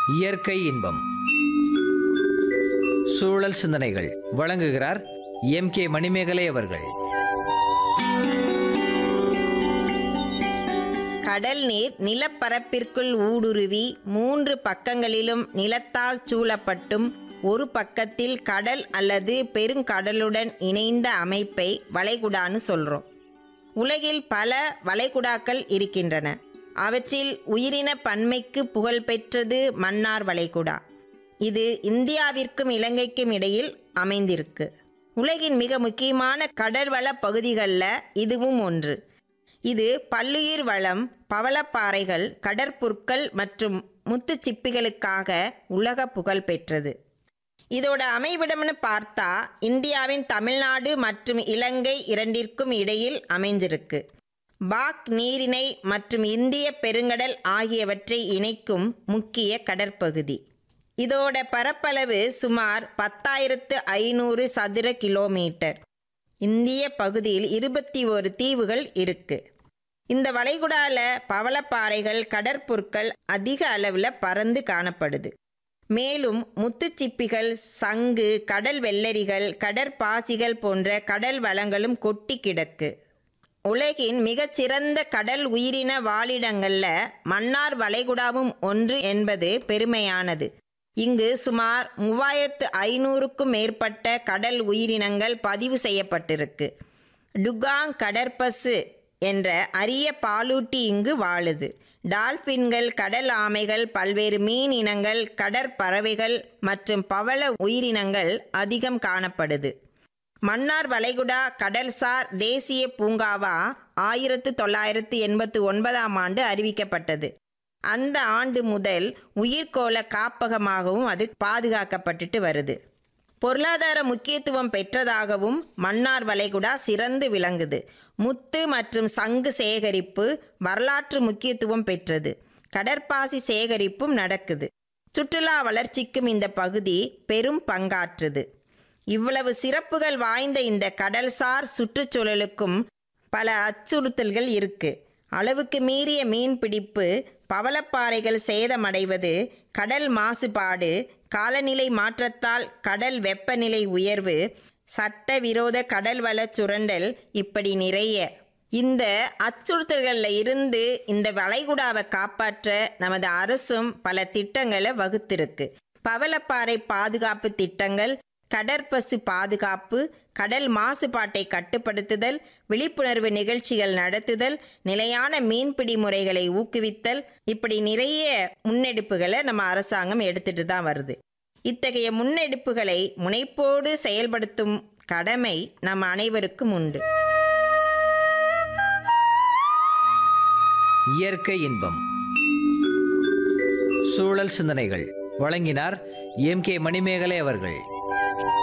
இயற்கை இன்பம் சூழல் சிந்தனைகள் வழங்குகிறார் எம் கே மணிமேகலை அவர்கள் கடல் நீர் நிலப்பரப்பிற்குள் ஊடுருவி மூன்று பக்கங்களிலும் நிலத்தால் சூழப்பட்டும் ஒரு பக்கத்தில் கடல் அல்லது பெருங்கடலுடன் இணைந்த அமைப்பை வளைகுடான்னு சொல்றோம் உலகில் பல வளைகுடாக்கள் இருக்கின்றன அவற்றில் உயிரின பன்மைக்கு புகழ்பெற்றது மன்னார் வளைகுடா இது இந்தியாவிற்கும் இலங்கைக்கும் இடையில் அமைந்திருக்கு உலகின் மிக முக்கியமான கடல்வள பகுதிகளில் இதுவும் ஒன்று இது பல்லுயிர் வளம் பவளப்பாறைகள் கடற்புற்கள் மற்றும் முத்துச்சிப்பிகளுக்காக உலக புகழ் பெற்றது இதோட அமைவிடம்னு பார்த்தா இந்தியாவின் தமிழ்நாடு மற்றும் இலங்கை இரண்டிற்கும் இடையில் அமைஞ்சிருக்கு பாக் நீரிணை மற்றும் இந்திய பெருங்கடல் ஆகியவற்றை இணைக்கும் முக்கிய கடற்பகுதி இதோட பரப்பளவு சுமார் பத்தாயிரத்து ஐநூறு சதுர கிலோமீட்டர் இந்திய பகுதியில் இருபத்தி ஒரு தீவுகள் இருக்கு இந்த வளைகுடால பவளப்பாறைகள் கடற்புற்கள் அதிக அளவில் பறந்து காணப்படுது மேலும் முத்துச்சிப்பிகள் சங்கு கடல் வெள்ளரிகள் கடற்பாசிகள் போன்ற கடல் வளங்களும் கொட்டி கிடக்கு உலகின் மிகச்சிறந்த கடல் உயிரின வாழிடங்கள்ல மன்னார் வளைகுடாவும் ஒன்று என்பது பெருமையானது இங்கு சுமார் மூவாயிரத்து ஐநூறுக்கும் மேற்பட்ட கடல் உயிரினங்கள் பதிவு செய்யப்பட்டிருக்கு டுகாங் கடற்பசு என்ற அரிய பாலூட்டி இங்கு வாழுது டால்பின்கள் கடல் ஆமைகள் பல்வேறு மீன் இனங்கள் கடற்பறவைகள் மற்றும் பவள உயிரினங்கள் அதிகம் காணப்படுது மன்னார் வளைகுடா கடல்சார் தேசிய பூங்காவா ஆயிரத்து தொள்ளாயிரத்து எண்பத்து ஒன்பதாம் ஆண்டு அறிவிக்கப்பட்டது அந்த ஆண்டு முதல் உயிர்கோள காப்பகமாகவும் அது பாதுகாக்கப்பட்டுட்டு வருது பொருளாதார முக்கியத்துவம் பெற்றதாகவும் மன்னார் வளைகுடா சிறந்து விளங்குது முத்து மற்றும் சங்கு சேகரிப்பு வரலாற்று முக்கியத்துவம் பெற்றது கடற்பாசி சேகரிப்பும் நடக்குது சுற்றுலா வளர்ச்சிக்கும் இந்த பகுதி பெரும் பங்காற்றுது இவ்வளவு சிறப்புகள் வாய்ந்த இந்த கடல்சார் சுற்றுச்சூழலுக்கும் பல அச்சுறுத்தல்கள் இருக்கு அளவுக்கு மீறிய மீன்பிடிப்பு பவளப்பாறைகள் சேதமடைவது கடல் மாசுபாடு காலநிலை மாற்றத்தால் கடல் வெப்பநிலை உயர்வு சட்டவிரோத கடல் வள சுரண்டல் இப்படி நிறைய இந்த அச்சுறுத்தல்களில் இருந்து இந்த வளைகுடாவை காப்பாற்ற நமது அரசும் பல திட்டங்களை வகுத்திருக்கு பவளப்பாறை பாதுகாப்பு திட்டங்கள் கடற்பசு பாதுகாப்பு கடல் மாசுபாட்டை கட்டுப்படுத்துதல் விழிப்புணர்வு நிகழ்ச்சிகள் நடத்துதல் நிலையான மீன்பிடி முறைகளை ஊக்குவித்தல் இப்படி நிறைய முன்னெடுப்புகளை நம்ம அரசாங்கம் எடுத்துட்டு தான் வருது இத்தகைய முன்னெடுப்புகளை முனைப்போடு செயல்படுத்தும் கடமை நம் அனைவருக்கும் உண்டு இயற்கை இன்பம் சூழல் சிந்தனைகள் வழங்கினார் எம் கே மணிமேகலை அவர்கள்